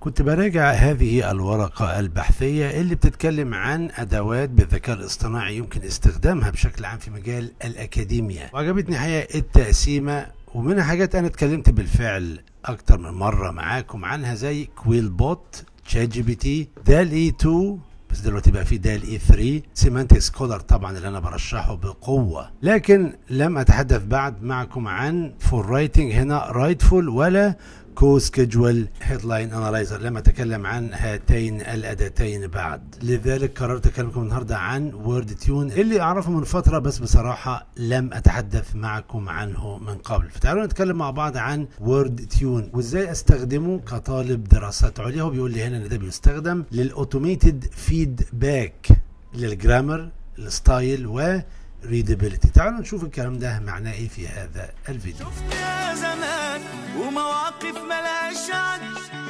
كنت براجع هذه الورقة البحثية اللي بتتكلم عن أدوات بالذكاء الاصطناعي يمكن استخدامها بشكل عام في مجال الأكاديميا وعجبتني حقيقة التقسيمة ومنها حاجات أنا اتكلمت بالفعل أكتر من مرة معاكم عنها زي كويل بوت تشات جي بي تي دال اي 2 بس دلوقتي بقى في دال اي 3 سيمانتك سكولر طبعا اللي انا برشحه بقوه لكن لم اتحدث بعد معكم عن فور رايتنج هنا رايتفول ولا كو سكيدجول هيدلاين انالايزر لم اتكلم عن هاتين الاداتين بعد لذلك قررت اكلمكم النهارده عن وورد تيون اللي اعرفه من فتره بس بصراحه لم اتحدث معكم عنه من قبل فتعالوا نتكلم مع بعض عن وورد تيون وازاي استخدمه كطالب دراسات عليا هو بيقول لي هنا ان ده بيستخدم للاوتوميتد فيدباك للجرامر الستايل و ريدابيلتي تعالوا نشوف الكلام ده معناه ايه في هذا الفيديو شفنا زمان ومواقف ملهاش عد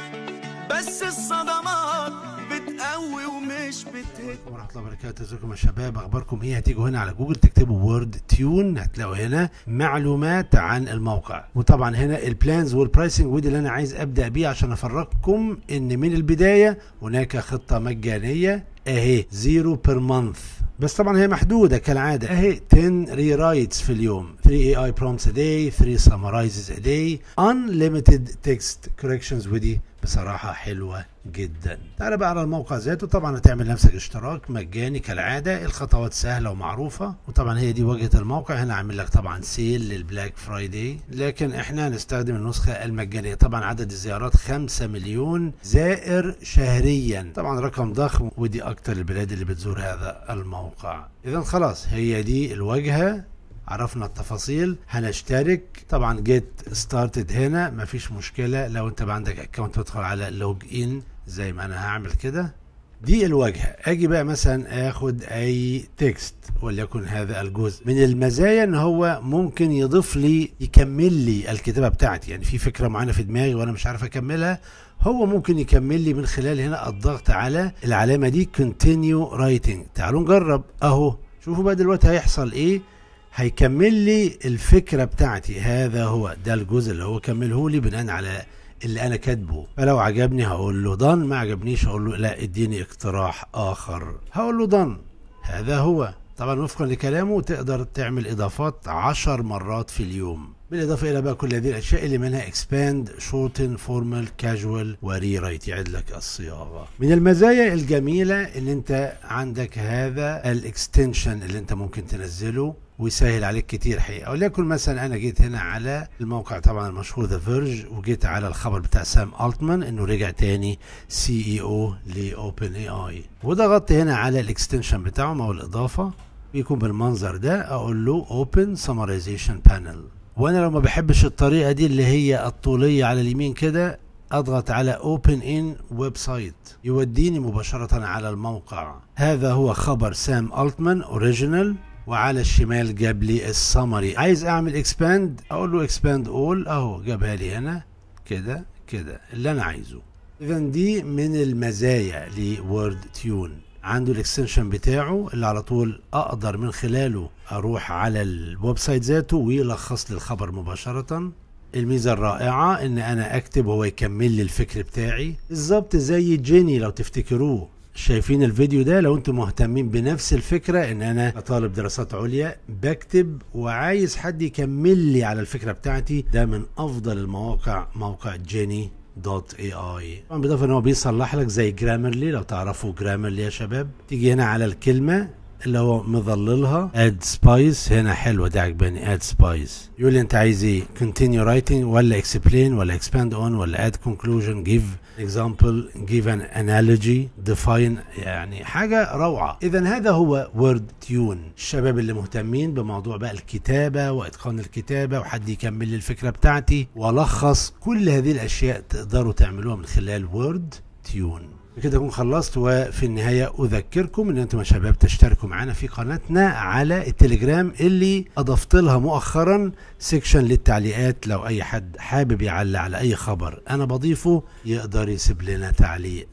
بس الصدمات بتقوي ومش بتهد ورحمة الله وبركاته ازيكم يا شباب اخباركم ايه هتيجوا هنا على جوجل تكتبوا وورد تيون هتلاقوا هنا معلومات عن الموقع وطبعا هنا البلانز والبرايسنج ودي اللي انا عايز ابدا بيه عشان افرجكم ان من البدايه هناك خطه مجانيه اهي زيرو بير مانث بس طبعا هي محدوده كالعاده اهي 10 ري رايتس في اليوم 3 اي اي برومتس ا داي 3 سمرايزز ا داي unlimited text corrections ودي بصراحه حلوه جدا تعال بقى على الموقع ذاته طبعا هتعمل نفسك اشتراك مجاني كالعاده الخطوات سهله ومعروفه وطبعا هي دي واجهه الموقع هنا عامل لك طبعا سيل للبلاك فرايداي لكن احنا هنستخدم النسخه المجانيه طبعا عدد الزيارات 5 مليون زائر شهريا طبعا رقم ضخم ودي اكتر البلاد اللي بتزور هذا الموقع اذا خلاص هي دي الواجهه عرفنا التفاصيل هنشترك طبعا جيت ستارتد هنا مفيش مشكله لو انت بقى عندك اكونت تدخل على لوج ان زي ما انا هعمل كده دي الواجهه اجي بقى مثلا اخد اي تكست وليكن هذا الجزء من المزايا ان هو ممكن يضيف لي يكمل لي الكتابه بتاعتي يعني في فكره معينه في دماغي وانا مش عارف اكملها هو ممكن يكمل لي من خلال هنا الضغط على العلامه دي continue writing تعالوا نجرب اهو شوفوا بقى دلوقتي هيحصل ايه هيكمل لي الفكره بتاعتي هذا هو ده الجزء اللي هو كمله لي بناء على اللي انا كاتبه فلو عجبني هقول له ضن ما عجبنيش هقول له لا اديني اقتراح اخر هقول له ضن هذا هو طبعا وفقا لكلامه تقدر تعمل اضافات عشر مرات في اليوم بالاضافه الى بقى كل هذه الاشياء اللي منها اكسباند شورتن فورمال كاجوال وري رايت يعد لك الصياغه من المزايا الجميله ان انت عندك هذا الاكستنشن اللي انت ممكن تنزله ويسهل عليك كتير حقيقه وليكن مثلا انا جيت هنا على الموقع طبعا المشهور ذا فيرج وجيت على الخبر بتاع سام التمان انه رجع تاني سي اي او لاوبن اي اي وضغطت هنا على الاكستنشن بتاعهم او الاضافه بيكون بالمنظر ده اقول له اوبن سمرايزيشن بانل وانا لو ما بحبش الطريقه دي اللي هي الطوليه على اليمين كده اضغط على اوبن ان ويب سايت يوديني مباشره على الموقع هذا هو خبر سام التمان اوريجينال وعلى الشمال جاب لي السمري عايز اعمل اكسباند اقول له اكسباند اول اهو جابها لي هنا كده كده اللي انا عايزه اذا دي من المزايا لوورد تيون عنده الاكستنشن بتاعه اللي على طول اقدر من خلاله اروح على الويب سايت ذاته ويلخص لي الخبر مباشره الميزه الرائعه ان انا اكتب وهو يكمل لي الفكر بتاعي بالظبط زي جيني لو تفتكروه شايفين الفيديو ده لو انتم مهتمين بنفس الفكره ان انا كطالب دراسات عليا بكتب وعايز حد يكمل لي على الفكره بتاعتي ده من افضل المواقع موقع جيني دوت اي اي طبعا بالاضافه ان هو بيصلح لك زي جرامرلي لو تعرفوا جرامرلي يا شباب تيجي هنا على الكلمه اللي هو مظللها اد سبايس هنا حلوه دي عجباني اد سبايس يقول لي انت عايز ايه continue writing ولا explain ولا expand on ولا add conclusion give example give an analogy define يعني حاجه روعه اذا هذا هو وورد تيون الشباب اللي مهتمين بموضوع بقى الكتابه واتقان الكتابه وحد يكمل لي الفكره بتاعتي والخص كل هذه الاشياء تقدروا تعملوها من خلال وورد تيون بكده اكون خلصت وفي النهايه اذكركم ان انتم يا شباب تشتركوا معنا في قناتنا على التليجرام اللي اضفت لها مؤخرا سيكشن للتعليقات لو اي حد حابب يعلق على اي خبر انا بضيفه يقدر يسيب لنا تعليق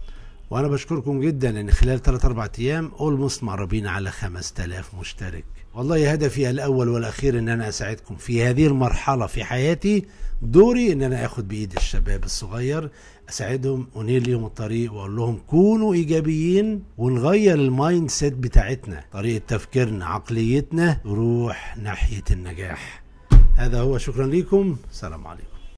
وانا بشكركم جدا ان خلال 3 4 ايام اولموست مقربين على 5000 مشترك والله هدفي الاول والاخير ان انا اساعدكم في هذه المرحله في حياتي دوري ان انا اخد بايد الشباب الصغير اساعدهم انير لهم الطريق واقول لهم كونوا ايجابيين ونغير المايند سيت بتاعتنا طريقه تفكيرنا عقليتنا تروح ناحيه النجاح هذا هو شكرا لكم سلام عليكم